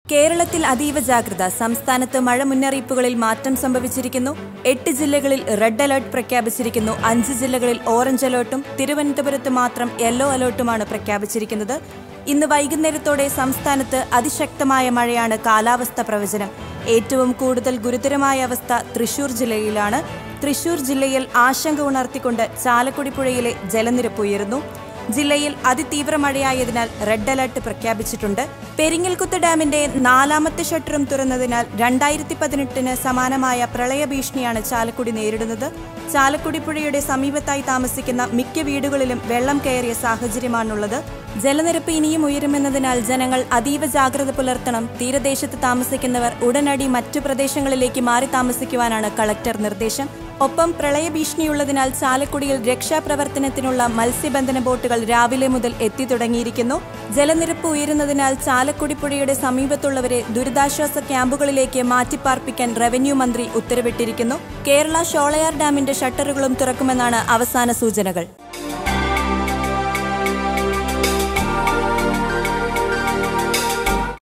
കേരളത്തിൽ അതീവ ജാഗ്രത സംസ്ഥാനത്ത് മഴ മുന്നറിയിപ്പുകളിൽ മാറ്റം സംഭവിച്ചിരിക്കുന്നു എട്ട് ജില്ലകളിൽ റെഡ് അലർട്ട് പ്രഖ്യാപിച്ചിരിക്കുന്നു അഞ്ച് ജില്ലകളിൽ ഓറഞ്ച് അലർട്ടും തിരുവനന്തപുരത്ത് മാത്രം യെല്ലോ അലർട്ടുമാണ് പ്രഖ്യാപിച്ചിരിക്കുന്നത് ഇന്ന് വൈകുന്നേരത്തോടെ സംസ്ഥാനത്ത് അതിശക്തമായ മഴയാണ് കാലാവസ്ഥ പ്രവചനം ഏറ്റവും കൂടുതൽ ഗുരുതരമായ അവസ്ഥ തൃശൂർ ജില്ലയിലാണ് തൃശൂർ ജില്ലയിൽ ആശങ്ക ഉണർത്തിക്കൊണ്ട് ചാലക്കുടി പുഴയിലെ ജലനിരപ്പ് ഉയരുന്നു ജില്ലയിൽ അതിതീവ്ര മഴയായതിനാൽ റെഡ് അലർട്ട് പ്രഖ്യാപിച്ചിട്ടുണ്ട് പെരിങ്ങൽകുത്ത് ഡാമിന്റെ നാലാമത്തെ ഷട്ടറും തുറന്നതിനാൽ രണ്ടായിരത്തി പതിനെട്ടിന് സമാനമായ പ്രളയ ഭീഷണിയാണ് ചാലക്കുടി നേരിടുന്നത് ചാലക്കുടി പുഴയുടെ സമീപത്തായി താമസിക്കുന്ന മിക്ക വീടുകളിലും വെള്ളം കയറിയ സാഹചര്യമാണുള്ളത് ജലനിരപ്പ് ഇനിയും ഉയരുമെന്നതിനാൽ ജനങ്ങൾ അതീവ ജാഗ്രത പുലർത്തണം തീരദേശത്ത് താമസിക്കുന്നവർ ഉടനടി മറ്റു പ്രദേശങ്ങളിലേക്ക് മാറി താമസിക്കുവാനാണ് കളക്ടർ നിർദ്ദേശം ഒപ്പം പ്രളയ ഭീഷണിയുള്ളതിനാൽ ചാലക്കുടിയിൽ രക്ഷാപ്രവർത്തനത്തിനുള്ള മത്സ്യബന്ധന ബോട്ടുകൾ രാവിലെ മുതൽ എത്തി തുടങ്ങിയിരിക്കുന്നു ജലനിരപ്പ് ഉയരുന്നതിനാൽ ചാലക്കുടി പുഴയുടെ സമീപത്തുള്ളവരെ ദുരിതാശ്വാസ ക്യാമ്പുകളിലേക്ക് മാറ്റിപ്പാർപ്പിക്കാൻ റവന്യൂ മന്ത്രി ഉത്തരവിട്ടിരിക്കുന്നു കേരള ഷോളയാർ ഡാമിന്റെ ഷട്ടറുകളും തുറക്കുമെന്നാണ് അവസാന സൂചനകൾ